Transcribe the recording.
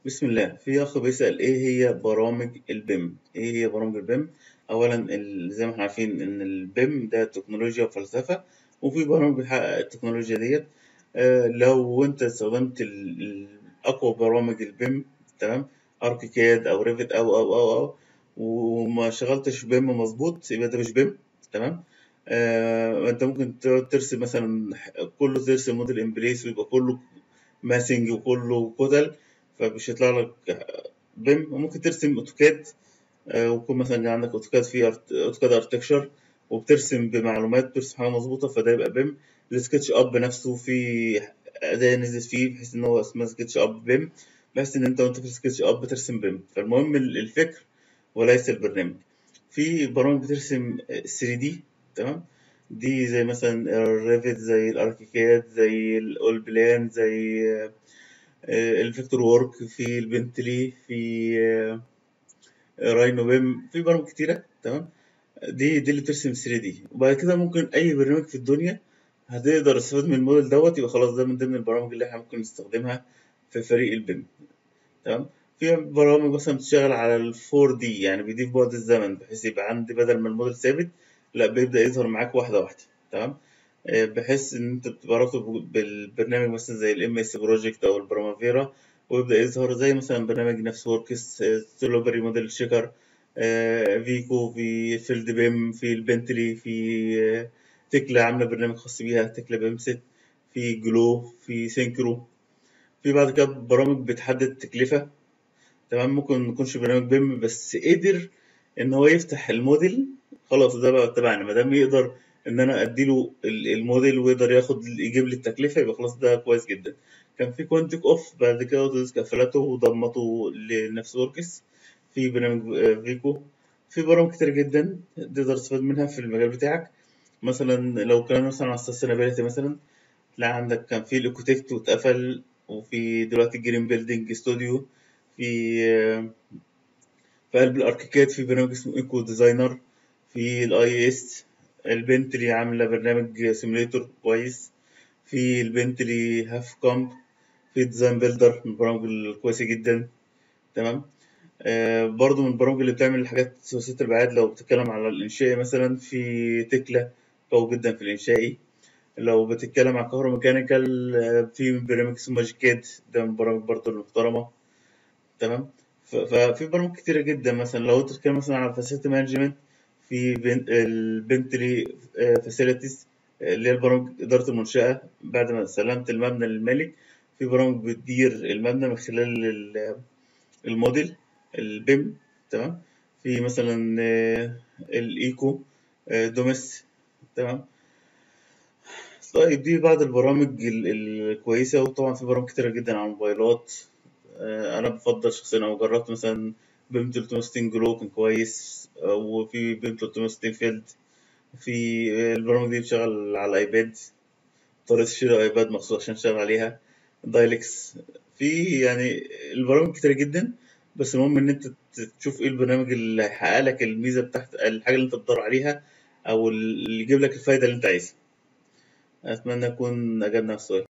بسم الله في أخ بيسأل إيه هي برامج البيم؟ إيه هي برامج البيم؟ أولا ال- زي ما احنا عارفين إن البيم ده تكنولوجيا وفلسفة وفي برامج بتحقق التكنولوجيا ديت آه، لو أنت استخدمت ال- ال- أقوى برامج البيم تمام أركيكاد أو ريفت أو أو أو أو وما شغلتش بيم مظبوط يبقى ده مش بيم تمام آه، أنت ممكن تقعد ترسم مثلا كله ترسم موديل امبليس ويبقى كله ماسنج وكله كتل فمش هيطلع لك بيم وممكن ترسم اوتوكاد آه، ويكون مثلا عندك اوتوكاد فيه أرت- اوتوكاد ارتكشر وبترسم بمعلومات بترسم حاجه مظبوطه فده يبقى بيم السكتش اب نفسه في اداه نزلت فيه بحيث ان هو اسمها سكتش اب بيم بحيث ان انت وانت في السكتش اب بترسم بيم فالمهم ال- الفكر وليس البرنامج في برامج بترسم 3 دي تمام دي زي مثلا الريفت زي الاركيكاد زي الاول بلان زي آه، الفيكتور وورك في البنتلي في آه، راينو بيم في برامج كتيرة تمام دي دي اللي بترسم 3 دي وبعد كده ممكن أي برنامج في الدنيا هتقدر تستفاد من الموديل دوت يبقى خلاص ده من ضمن البرامج اللي احنا ممكن نستخدمها في فريق البيم تمام في برامج مثلا بتشتغل على ال 4 دي يعني بيضيف بعد الزمن بحيث يبقى عندي بدل ما الموديل ثابت لا بيبدأ يظهر معاك واحدة واحدة تمام آه، بحيث ان انت بتبقى رابطه بالبرنامج مثلا زي الام اس بروجكت او البرامافيرا ويبدأ يظهر زي مثلا برنامج نفس وركس ستولوبري موديل شيكر آه، فيكو في فيلد بيم في البنتلي في آه، تكلا عاملة برنامج خاص بيها تكلا بيم ست في جلو في سينكرو في بعد كده برامج بتحدد التكلفة تمام ممكن ما يكونش برنامج بيم بس قدر ان هو يفتح الموديل خلاص ده بقى تبعنا ما دام يقدر ان انا اديله ال- الموديل ويقدر ياخد يجيب لي التكلفه يبقى خلاص ده كويس جدا كان في كوانتيك اوف بعد كده اوتوديسك قفلته وضمته لنفس وركس في برنامج آه، فيكو في برامج كتير جدا تقدر تستفاد منها في المجال بتاعك مثلا لو كان مثلا على السستينابيلتي مثلا تلاقي عندك كان في الايكوتكت واتقفل وفي دلوقتي جرين بيلدينج ستوديو في آه، في قلب الاركيكاد في برنامج اسمه ايكو ديزاينر في الاي اس البنتلي عامله برنامج سيموليتور كويس في البنتلي هاف كامب في ديزاين بيلدر من البرامج الكويسه جدا تمام آه برضو من البرامج اللي بتعمل حاجات ثلاثيه الابعاد لو بتتكلم على الانشائي مثلا في تكلا قوي جدا في الانشائي لو بتتكلم عن كهروميكانيكال آه، في برنامج اسمه ماجيكاد ده من البرامج برضو المحترمه تمام ف- ففي برامج كتيرة جدا مثلا لو انت بتتكلم مثلا على فاسيلتي مانجمنت في بن- البنتلي فاسيلتيز اللي هي البرامج إدارة المنشأة بعد ما سلمت المبنى للمالك في برامج بتدير المبنى من خلال ال- الموديل البيم تمام في مثلا آه، الإيكو آه، دوميس تمام طيب دي بعض البرامج ال- الكويسة وطبعا في برامج كتيرة جدا على الموبايلات آه، انا بفضل شخصيا او جربت مثلا بيم 360 جلو كان كويس آه، وفي بيم 360 فيلد في آه، البرامج دي بتشتغل على الايباد اضطريت اشتري ايباد مخصوص عشان اشتغل عليها دايلكس في يعني البرامج كتير جدا بس المهم ان انت ت- تشوف ايه البرنامج اللي هيحقق لك الميزه بتاعت الحاجه اللي انت بتدور عليها او اللي يجيب لك الفايده اللي انت عايزها اتمنى اكون اجبنا على السؤال